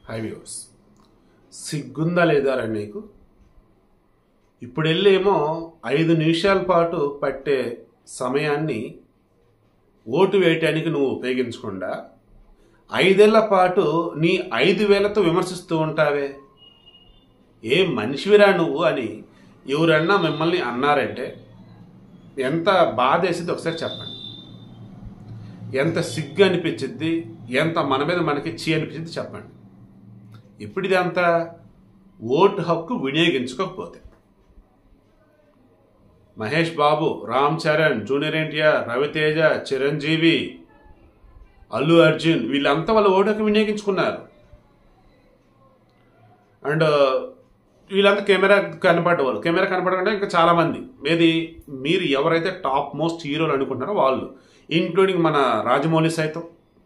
high views సిగ్గుందా లేదా రా నీకు ఇప్పుడు వెళ్ళేమో ఐదు నిమిషాల పాటు పట్టే సమయాన్ని ఓటు వేయటానికి నువ్వు ఉపయోగించకుండా ఐదేళ్ల పాటు నీ ఐదు వేలతో విమర్శిస్తూ ఉంటావే ఏ మనిషివిరా నువ్వు అని ఎవరన్నా మిమ్మల్ని అన్నారంటే ఎంత బాధ వేసింది ఒకసారి చెప్పండి ఎంత సిగ్గు అనిపించింది ఎంత మన మీద మనకి చీ అనిపించింది చెప్పండి ఇప్పుడు ఇదంతా ఓటు హక్కు వినియోగించుకోకపోతే మహేష్ బాబు రామ్ చరణ్ జూనియర్ ఎన్టీఆర్ రవితేజ చిరంజీవి అల్లు అర్జున్ వీళ్ళంతా వాళ్ళ ఓటు హక్కు వినియోగించుకున్నారు అండ్ వీళ్ళంతా కెమెరా కనపడ్డవాళ్ళు కెమెరా కనపడకుండా ఇంకా చాలా మంది ఏది మీరు ఎవరైతే టాప్ మోస్ట్ హీరోలు అనుకుంటారో వాళ్ళు ఇంక్లూడింగ్ మన రాజమౌళి సైతం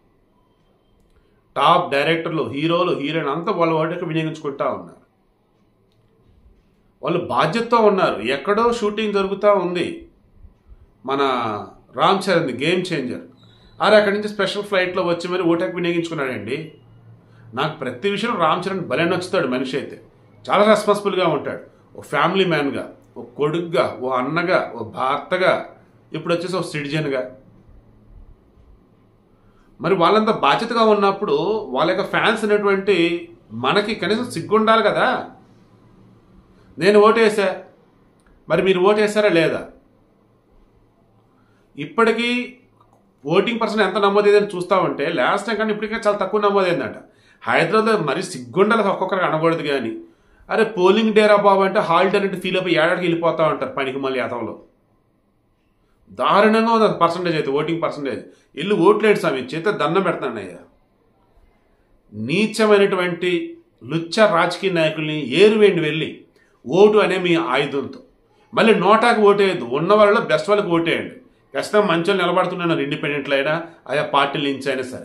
టాప్ డైరెక్టర్లు హీరోలు హీరోయిన్ అంతా వాళ్ళ వాటికి వినియోగించుకుంటా ఉన్నారు వాళ్ళు బాధ్యతతో ఉన్నారు ఎక్కడో షూటింగ్ జరుగుతూ ఉంది మన రామ్ చరణ్ గేమ్ చేంజర్ అరే అక్కడి నుంచి స్పెషల్ ఫ్లైట్లో వచ్చి మరి ఓటాకి వినియోగించుకున్నాడండి నాకు ప్రతి విషయం రామ్ చరణ్ భలే నచ్చుతాడు మనిషి అయితే చాలా రెస్పాన్సిబుల్గా ఉంటాడు ఓ ఫ్యామిలీ మ్యాన్గా ఓ కొడుగ్గా ఓ అన్నగా ఓ భర్తగా ఇప్పుడు వచ్చేసి ఒక సిటిజన్గా మరి వాళ్ళంతా బాధ్యతగా ఉన్నప్పుడు వాళ్ళ యొక్క ఫ్యాన్స్ అనేటువంటి మనకి కనీసం సిగ్గుండాలి కదా నేను ఓటేసా మరి మీరు ఓటేసారా లేదా ఇప్పటికీ ఓటింగ్ పర్సెంట్ ఎంత నమోదైందని చూస్తా ఉంటే లాస్ట్ టైం కానీ ఇప్పటికే చాలా తక్కువ నమోదైందంట హైదరాబాద్లో మరి సిగ్గుండాలి ఒక్కొక్కరికి అనకూడదు కానీ అరే పోలింగ్ డేరా బాబు అంటే హాలిడే అంటే ఫీల్ అయిపోయి ఏడాదికి వెళ్ళిపోతా ఉంటారు పనికి మళ్ళీ యాతంలో దారుణంగా ఉంది పర్సంటేజ్ అయితే ఓటింగ్ పర్సంటేజ్ ఇల్లు ఓట్లేడు స్వామి చేత దండం పెడతాను అయ్యా నీచమైనటువంటి లుచ్చ రాజకీయ నాయకుల్ని ఏరువేండి వెళ్ళి ఓటు అనే మీ ఆయుధంతో మళ్ళీ నోటాకి ఓటేయద్దు ఉన్న వాళ్ళలో బెస్ట్ వాళ్ళకి ఓటేయండి ఖచ్చితంగా మంచి వాళ్ళు నిలబడుతున్నారు ఇండిపెండెంట్లు అయినా ఆయా పార్టీల నుంచి అయినా సరే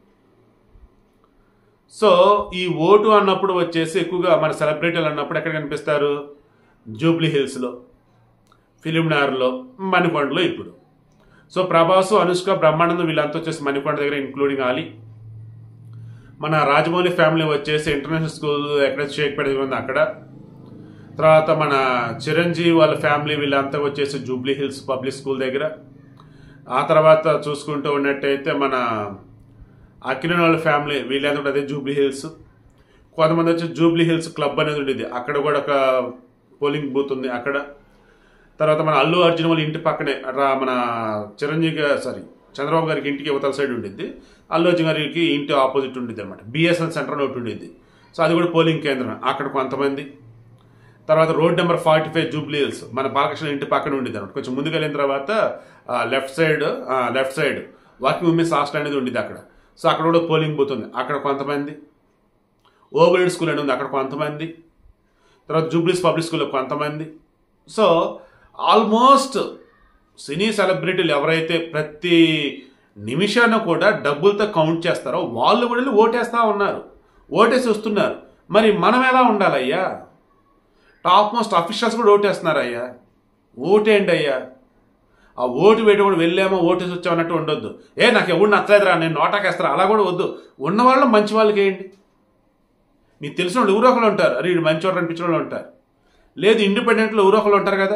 సో ఈ ఓటు అన్నప్పుడు వచ్చేసి ఎక్కువగా మన సెలబ్రిటీలు అన్నప్పుడు ఎక్కడ కనిపిస్తారు జూబ్లీ హిల్స్లో ఫిలింనార్లో మణికొండలో ఇప్పుడు సో ప్రభాసు అనుష్క బ్రహ్మానందం వీళ్ళంతా వచ్చేసి మణికొండ దగ్గర ఇంక్లూడింగ్ ఆలి మన రాజమౌళి ఫ్యామిలీ వచ్చేసి ఇంటర్నేషనల్ స్కూల్ ఎక్కడ షేక్పేట దగ్గర ఉంది అక్కడ తర్వాత మన చిరంజీవి వాళ్ళ ఫ్యామిలీ వీళ్ళంతా వచ్చేసి జూబ్లీ హిల్స్ పబ్లిక్ స్కూల్ దగ్గర ఆ తర్వాత చూసుకుంటూ ఉన్నట్టయితే మన అఖిలన్ వాళ్ళ ఫ్యామిలీ వీళ్ళంతా కూడా అదే జూబ్లీ హిల్స్ కొంతమంది వచ్చి జూబ్లీ హిల్స్ క్లబ్ అనేది ఉండేది అక్కడ కూడా ఒక పోలింగ్ బూత్ ఉంది అక్కడ తర్వాత మన అల్లు అర్జున్ వాళ్ళ ఇంటి పక్కనే రా- మన చిరంజీవి గారు సారీ చంద్రబాబు గారికి ఇంటికి యువతల సైడ్ ఉండిద్ది అల్లు అర్జున్ గారికి ఇంటి ఆపోజిట్ ఉండిద్ది అనమాట బిఎస్ఎన్ సెంటర్ అని ఒకటి ఉండిద్ది సో అది కూడా పోలింగ్ కేంద్రం అక్కడ కొంతమంది తర్వాత road number forty five Jubilee Hills మన బాలకృష్ణ ఇంటి పక్కన ఉండిద్ది అనమాట కొంచెం ముందుకు వెళ్ళిన తర్వాత left side left side walking women's hostel అనేది ఉండిద్ది అక్కడ సో అక్కడ కూడా పోలింగ్ బూత్ ఉంది అక్కడ కొంతమంది ఓవరేడ్ స్కూల్ అనేది ఉంది అక్కడ కొంతమంది తర్వాత జూబ్లీస్ పబ్లిక్ స్కూల్లో కొంతమంది సో ఆల్మోస్ట్ సినీ సెలబ్రిటీలు ఎవరైతే ప్రతి నిమిషాన కూడా డబ్బులతో కౌంట్ చేస్తారో వాళ్ళు కూడా వెళ్ళి ఓటేస్తూ ఉన్నారు ఓటేసి వస్తున్నారు మరి మనం ఎలా ఉండాలయ్యా టాప్ మోస్ట్ అఫీషియల్స్ కూడా ఓటేస్తున్నారు అయ్యా ఓటేండి అయ్యా ఆ ఓటు వేయడం కూడా వెళ్ళామో ఓటేసి వచ్చామన్నట్టు ఉండొద్దు ఏ నాకు ఎవరు నచ్చలేదురా నేను నోటాకేస్తారా అలా కూడా వద్దు ఉన్న వాళ్ళు మంచి వాళ్ళకి వేయండి మీకు తెలిసిన వాళ్ళు ఎవరో ఒకరు ఉంటారు అరే వీడు మంచివాడు అనిపించిన వాళ్ళు ఉంటారు లేదు ఇండిపెండెంట్లో ఎవరో ఒకరు ఉంటారు కదా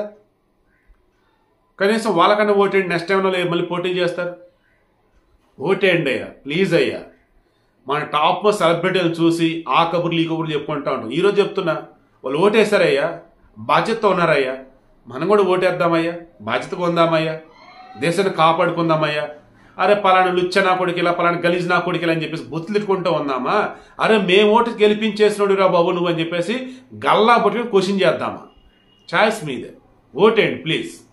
కనీసం వాళ్ళకన్నా ఓటేయండి నెక్స్ట్ టైంలో మళ్ళీ పోటీ చేస్తారు ఓటేయండి అయ్యా ప్లీజ్ అయ్యా మన టాప్ మోస్ట్ సెలబ్రిటీలు చూసి ఆ కబుర్లు ఈ కబుర్లు చెప్పుకుంటా ఉంటాం ఈరోజు చెప్తున్నా వాళ్ళు ఓటేశారయ్యా బాధ్యతతో ఉన్నారయ్యా మనం కూడా ఓటేద్దామయ్యా బాధ్యతగా ఉందామయ్యా దేశాన్ని కాపాడుకుందామయ్యా అరే పలానా లుచ్చ నా కొడుకు ఇలా పలానా గలీజ్ నా కొడుకు ఇలా అని చెప్పేసి బుద్ధులు తిట్టుకుంటూ ఉందామా అరే మేము ఓటు గెలిపించేసినాడు రా బాబు నువ్వు అని చెప్పేసి గల్లా పట్టుకుని క్వశ్చన్ చేద్దామా ఛాయిస్ మీదే ఓటేయండి ప్లీజ్